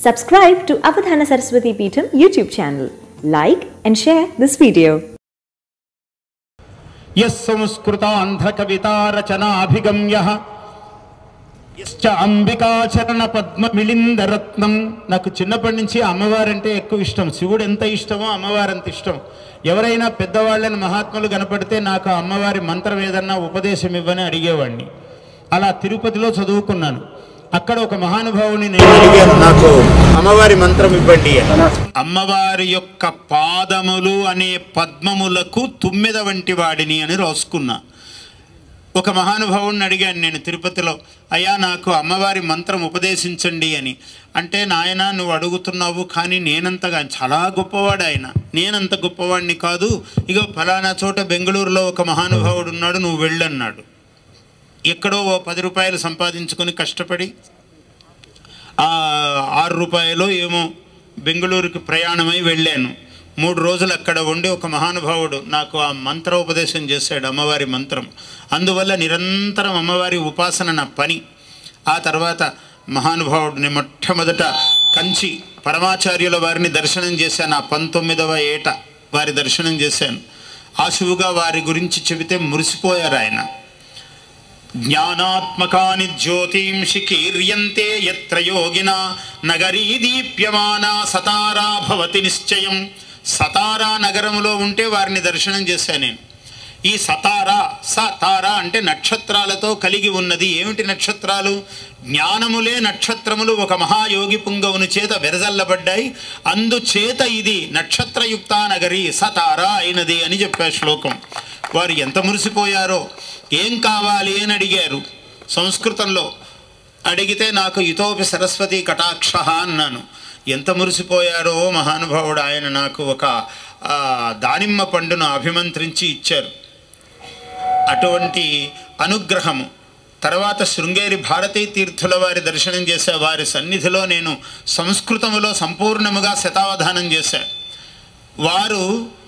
Subscribe to Avadhana Saraswati Peetham YouTube channel. Like and share this video. యస్ సంస్కృతాంధ్రకవితారచనాభిగమ్య యశ్చ అంబికాచరణ పద్మ మిళిందరత్నం నాకు చిన్నప్పటి నుంచి అమ్మవారంటే ఎక్కువ ఇష్టం శివుడు ఎంత ఇష్టమో అమ్మవారు అంత ఇష్టం ఎవరైనా పెద్దవాళ్ళని మహాత్ములు కనపడితే నాకు ఆ అమ్మవారి మంత్రం ఏదన్నా ఉపదేశం ఇవ్వని అడిగేవాడిని అలా తిరుపతిలో చదువుకున్నాను అక్కడ ఒక మహానుభావుని నేను అడిగాను నాకు అమ్మవారి మంత్రం ఇవ్వండి అని. అమ్మవారి యొక్క పాదములు అనే పద్మములకు తుమ్మెద వంటి వాడిని అని రాసుకున్నా ఒక మహానుభావుడిని అడిగాను నేను తిరుపతిలో అయ్యా నాకు అమ్మవారి మంత్రం ఉపదేశించండి అని అంటే నాయన నువ్వు అడుగుతున్నావు కానీ నేనంతగా చాలా గొప్పవాడు ఆయన నేనంత గొప్పవాడిని కాదు ఇగో ఫలానా చోట బెంగళూరులో ఒక మహానుభావుడు ఉన్నాడు నువ్వు వెళ్ళన్నాడు ఎక్కడో ఓ పది రూపాయలు సంపాదించుకొని కష్టపడి ఆ ఆరు రూపాయలు ఏమో బెంగళూరుకి ప్రయాణమై వెళ్ళాను మూడు రోజులు అక్కడ ఉండి ఒక మహానుభావుడు నాకు ఆ మంత్రోపదేశం చేశాడు అమ్మవారి మంత్రం అందువల్ల నిరంతరం అమ్మవారి ఉపాసన నా పని ఆ తర్వాత మహానుభావుడిని మొట్టమొదట కంచి పరమాచార్యుల వారిని దర్శనం చేశాను ఆ పంతొమ్మిదవ ఏట వారి దర్శనం చేశాను ఆశువుగా వారి గురించి చెబితే మురిసిపోయారు ఆయన జ్ఞానాత్మకాని జ్యోతింషి కీర్యంతే ఎత్ర యోగిన నగరీ దీప్యమానా సతారా భవతి నిశ్చయం సతారా నగరములో ఉంటే వారిని దర్శనం చేశాను నేను ఈ సతారా సతారా అంటే నక్షత్రాలతో కలిగి ఉన్నది ఏమిటి నక్షత్రాలు జ్ఞానములే నక్షత్రములు ఒక మహాయోగి పుంగవుని చేత వెరజల్లబడ్డాయి అందుచేత ఇది నక్షత్రయుక్త నగరి సతారా అయినది అని చెప్పే శ్లోకం వారు ఎంత మురిసిపోయారో ఏం కావాలి అని అడిగారు సంస్కృతంలో అడిగితే నాకు ఇతోపి సరస్వతి కటాక్ష అన్నాను ఎంత మురిసిపోయారో మహానుభావుడు ఆయన నాకు ఒక ఆ, దానిమ్మ పండును అభిమంత్రించి ఇచ్చారు అటువంటి అనుగ్రహము తర్వాత శృంగేరి భారతీ తీర్థుల వారి దర్శనం చేశా వారి సన్నిధిలో నేను సంస్కృతములో సంపూర్ణముగా శతావధానం చేశా వారు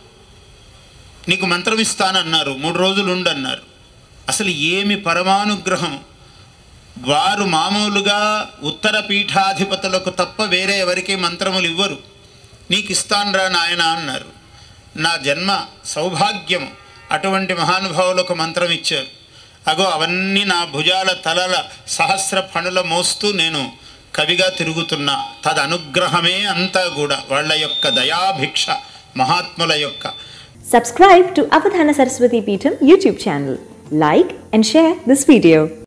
నీకు మంత్రం ఇస్తానన్నారు మూడు రోజులు ఉండన్నారు అసలు ఏమి పరమానుగ్రహం వారు మామూలుగా ఉత్తర పీఠాధిపతులకు తప్ప వేరే ఎవరికి మంత్రములు ఇవ్వరు నీకు ఇస్తాన్రా నాయన అన్నారు నా జన్మ సౌభాగ్యము అటువంటి మహానుభావులకు మంత్రం ఇచ్చారు అగో అవన్నీ నా భుజాల తలల సహస్ర ఫణుల మోస్తూ నేను కవిగా తిరుగుతున్నా తదనుగ్రహమే అంతా కూడా వాళ్ళ యొక్క దయాభిక్ష మహాత్ముల యొక్క Subscribe to Avadhana Saraswati Peetham YouTube channel. Like and share this video.